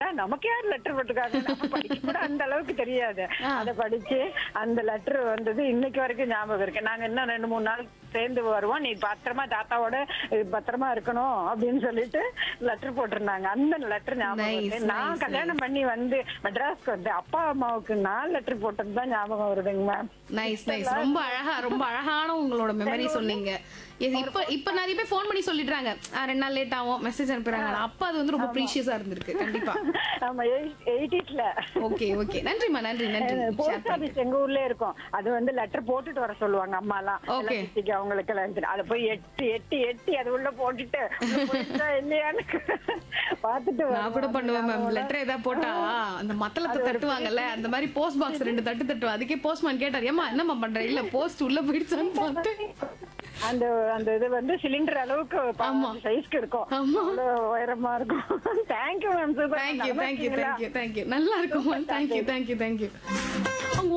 நமக்கு யார் லெட்டர் போட்டிருக்காங்க நம்ம படிக்க கூட அந்த அளவுக்கு தெரியாது அத படிச்சு அந்த லெட்டர் வந்தது இன்னைக்கு வரைக்கும் ஞாபகம் இருக்கு நாங்க இன்னும் ரெண்டு மூணு நாள் சேர்ந்து வருவோம் நீ பத்திரமா தாத்தாவோட அஹ், பத்திரமா இருக்கணும் அப்படின்னு சொல்லிட்டு லெட்டர் போட்டிருந்தாங்க அந்த லெட்டர் ஞாபகம் Nice, இருக்கு நான் nice, கல்யாணம் பண்ணி வந்து மெட்ராஸ்க்கு வந்து அப்பா அம்மாவுக்கு நான் லெட்டர் போட்டது தான் ஞாபகம் வருதுங்க மேம் நைஸ் நைஸ் ரொம்ப அழகா ரொம்ப அழகான உங்களோட மெமரி சொன்னீங்க இது இப்ப இப்ப நிறைய பேர் ஃபோன் பண்ணி சொல்லிடுறாங்க "ஆ, ரெண்டு நாள் லேட் ஆகும் மெசேஜ் அனுப்புறாங்க ஆனா அப்ப அது வந்து ரொம்ப ப்ரீஷியஸா இருந்திருக்கு கண்டிப்பா ஆமா எயிட்டிஸ்ல ஓகே ஓகே நன்றிமா நன்றி நன்றி Share போஸ்ட் ஆபீஸ் எங்க ஊர்ல இருக்கும் அது வந்து லெட்டர் போட்டுட்டு வர சொல்லுவாங்க அம்மா எல்லாம் Okay. அவங்களுக்கு எல்லாம் இருந்து. அத போய் எட்டி எட்டி எட்டி அது உள்ள போட்டுட்டு உள்ள போயிடுச்சா இல்லையான்னு பாத்துட்டு நான் கூட பண்ணுவேன் மேம் லெட்டர் ஏதாவது போட்டா அந்த மத்தளத்தை தட்டுவாங்கல்ல அந்த மாதிரி போஸ்ட் பாக்ஸ் ரெண்டு தட்டு தட்டுவோம் அதுக்கே போஸ்ட்மேன் கேட்டார் ஏமா என்னம்மா பண்ற இல்ல போஸ்ட் உள்ள போயிடுச்சான்னு பார்த்து அந்த அந்த இது வந்து சிலிண்டர் அளவுக்கு ஆமா. சைஸ்க்கு இருக்கும் ஆமா. அவ்வளவு உயரமா இருக்கும் thank you ma'am super thank you thank you thank you thank you நல்லா இருக்கும் தேங்க்யூ தேங்க்யூ தேங்க்யூ அவங்க